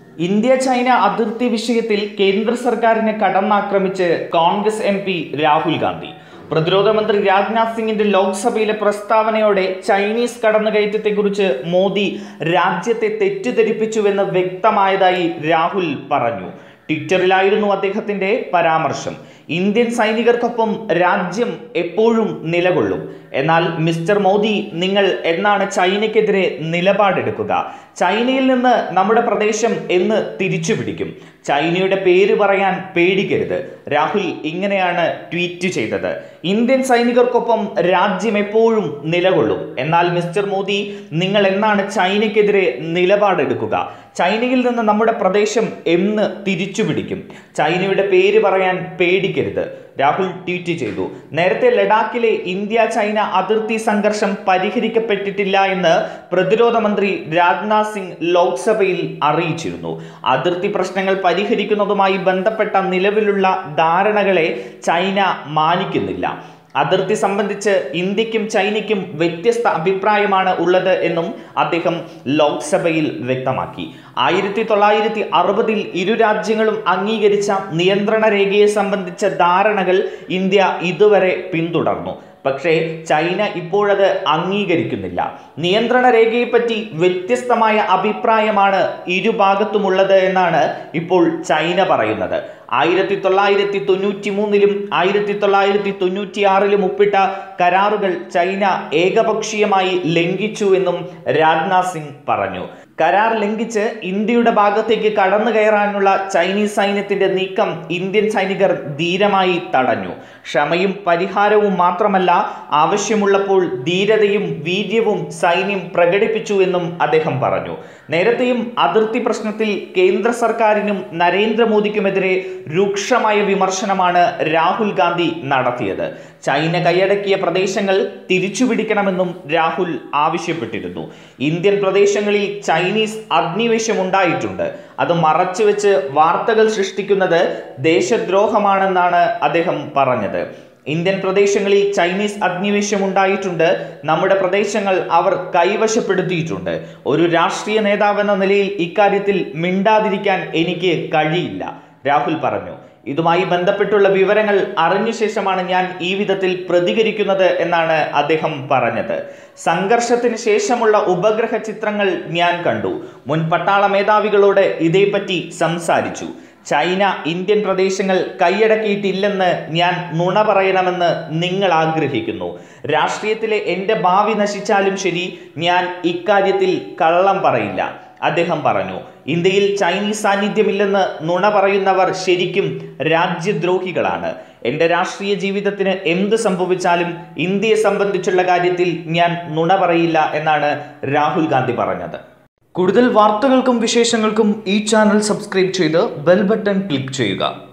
India China അതിർത്തി വിഷയത്തിൽ കേന്ദ്ര സർക്കാരിനെ കടന്നാക്രമിച്ച് കോൺഗ്രസ് എം പി രാഹുൽ ഗാന്ധി പ്രതിരോധ മന്ത്രി രാജ്നാഥ് സിംഗിന്റെ ലോക്സഭയിലെ പ്രസ്താവനയോടെ ചൈനീസ് കടന്നുകയറ്റത്തെക്കുറിച്ച് മോദി രാജ്യത്തെ തെറ്റിദ്ധരിപ്പിച്ചുവെന്ന് വ്യക്തമായതായി രാഹുൽ പറഞ്ഞു ട്വിറ്ററിലായിരുന്നു അദ്ദേഹത്തിന്റെ പരാമർശം ഇന്ത്യൻ സൈനികർക്കൊപ്പം രാജ്യം എപ്പോഴും നിലകൊള്ളും എന്നാൽ മിസ്റ്റർ മോദി നിങ്ങൾ എന്നാണ് ചൈനയ്ക്കെതിരെ നിലപാടെടുക്കുക ചൈനയിൽ നിന്ന് നമ്മുടെ പ്രദേശം എന്ന് തിരിച്ചു പിടിക്കും ചൈനയുടെ പേര് പറയാൻ പേടിക്കരുത് രാഹുൽ ഇങ്ങനെയാണ് ട്വീറ്റ് ചെയ്തത് ഇന്ത്യൻ സൈനികർക്കൊപ്പം രാജ്യം എപ്പോഴും നിലകൊള്ളും എന്നാൽ മിസ്റ്റർ മോദി നിങ്ങൾ എന്നാണ് ചൈനയ്ക്കെതിരെ നിലപാടെടുക്കുക ചൈനയിൽ നിന്ന് നമ്മുടെ പ്രദേശം എന്ന് തിരിച്ചു പിടിക്കും ചൈനയുടെ പേര് പറയാൻ പേടിക്കരുത് രാഹുൽ ട്വീറ്റ് ചെയ്തു നേരത്തെ ലഡാക്കിലെ ഇന്ത്യ ചൈന അതിർത്തി സംഘർഷം പരിഹരിക്കപ്പെട്ടിട്ടില്ല എന്ന് പ്രതിരോധ മന്ത്രി രാജ്നാഥ് സിംഗ് ലോക്സഭയിൽ അറിയിച്ചിരുന്നു അതിർത്തി പ്രശ്നങ്ങൾ പരിഹരിക്കുന്നതുമായി ബന്ധപ്പെട്ട നിലവിലുള്ള ധാരണകളെ ചൈന മാനിക്കുന്നില്ല അതിർത്തി സംബന്ധിച്ച് ഇന്ത്യക്കും ചൈനയ്ക്കും വ്യത്യസ്ത അഭിപ്രായമാണ് ഉള്ളത് എന്നും അദ്ദേഹം ലോക്സഭയിൽ വ്യക്തമാക്കി ആയിരത്തി തൊള്ളായിരത്തി അറുപതിൽ ഇരു രാജ്യങ്ങളും അംഗീകരിച്ച നിയന്ത്രണ രേഖയെ സംബന്ധിച്ച ധാരണകൾ ഇന്ത്യ ഇതുവരെ പിന്തുടർന്നു പക്ഷേ ചൈന ഇപ്പോഴത് അംഗീകരിക്കുന്നില്ല നിയന്ത്രണ രേഖയെപ്പറ്റി വ്യത്യസ്തമായ അഭിപ്രായമാണ് ഇരുഭാഗത്തുമുള്ളത് എന്നാണ് ഇപ്പോൾ ചൈന പറയുന്നത് ആയിരത്തി തൊള്ളായിരത്തി തൊണ്ണൂറ്റി മൂന്നിലും ആയിരത്തി തൊള്ളായിരത്തി തൊണ്ണൂറ്റി ആറിലും ഒപ്പിട്ട കരാറുകൾ ചൈന ഏകപക്ഷീയമായി ലംഘിച്ചു എന്നും രാജ്നാഥ് സിംഗ് പറഞ്ഞു കരാർ ലംഘിച്ച് ഇന്ത്യയുടെ ഭാഗത്തേക്ക് കടന്നു കയറാനുള്ള ചൈനീസ് സൈന്യത്തിന്റെ നീക്കം ഇന്ത്യൻ സൈനികർ ധീരമായി തടഞ്ഞു ക്ഷമയും പരിഹാരവും മാത്രമല്ല ആവശ്യമുള്ളപ്പോൾ ധീരതയും വീര്യവും സൈന്യം പ്രകടിപ്പിച്ചു എന്നും അദ്ദേഹം പറഞ്ഞു നേരത്തെയും അതിർത്തി പ്രശ്നത്തിൽ കേന്ദ്ര സർക്കാരിനും നരേന്ദ്രമോദിക്കുമെതിരെ രൂക്ഷമായ വിമർശനമാണ് രാഹുൽ ഗാന്ധി നടത്തിയത് ചൈന കൈയടക്കിയ പ്രദേശങ്ങൾ തിരിച്ചുപിടിക്കണമെന്നും രാഹുൽ ആവശ്യപ്പെട്ടിരുന്നു ഇന്ത്യൻ പ്രദേശങ്ങളിൽ ചൈനീസ് അഗ്നിവേശം ഉണ്ടായിട്ടുണ്ട് അത് മറച്ചുവെച്ച് വാർത്തകൾ സൃഷ്ടിക്കുന്നത് ദേശദ്രോഹമാണെന്നാണ് അദ്ദേഹം പറഞ്ഞത് ഇന്ത്യൻ പ്രദേശങ്ങളിൽ ചൈനീസ് അഗ്നിവേശം ഉണ്ടായിട്ടുണ്ട് നമ്മുടെ പ്രദേശങ്ങൾ അവർ കൈവശപ്പെടുത്തിയിട്ടുണ്ട് ഒരു രാഷ്ട്രീയ നേതാവെന്ന നിലയിൽ ഇക്കാര്യത്തിൽ മിണ്ടാതിരിക്കാൻ എനിക്ക് കഴിയില്ല രാഹുൽ പറഞ്ഞു ഇതുമായി ബന്ധപ്പെട്ടുള്ള വിവരങ്ങൾ അറിഞ്ഞ ശേഷമാണ് ഞാൻ ഈ വിധത്തിൽ പ്രതികരിക്കുന്നത് എന്നാണ് അദ്ദേഹം പറഞ്ഞത് സംഘർഷത്തിന് ശേഷമുള്ള ഉപഗ്രഹ ചിത്രങ്ങൾ ഞാൻ കണ്ടു മുൻ പട്ടാള മേധാവികളോട് ഇതേപ്പറ്റി സംസാരിച്ചു ചൈന ഇന്ത്യൻ പ്രദേശങ്ങൾ കൈയടക്കിയിട്ടില്ലെന്ന് ഞാൻ നുണ പറയണമെന്ന് നിങ്ങൾ ആഗ്രഹിക്കുന്നു രാഷ്ട്രീയത്തിലെ എൻ്റെ ഭാവി നശിച്ചാലും ശരി ഞാൻ ഇക്കാര്യത്തിൽ കള്ളം പറയില്ല അദ്ദേഹം പറഞ്ഞു ഇന്ത്യയിൽ ചൈനീസ് സാന്നിധ്യമില്ലെന്ന് നുണ പറയുന്നവർ ശരിക്കും രാജ്യദ്രോഹികളാണ് എൻ്റെ രാഷ്ട്രീയ ജീവിതത്തിന് എന്ത് സംഭവിച്ചാലും ഇന്ത്യയെ സംബന്ധിച്ചുള്ള കാര്യത്തിൽ ഞാൻ നുണ പറയില്ല എന്നാണ് രാഹുൽ ഗാന്ധി പറഞ്ഞത് കൂടുതൽ വാർത്തകൾക്കും വിശേഷങ്ങൾക്കും ഈ ചാനൽ സബ്സ്ക്രൈബ് ചെയ്ത് ബെൽ ബട്ടൺ ക്ലിക്ക് ചെയ്യുക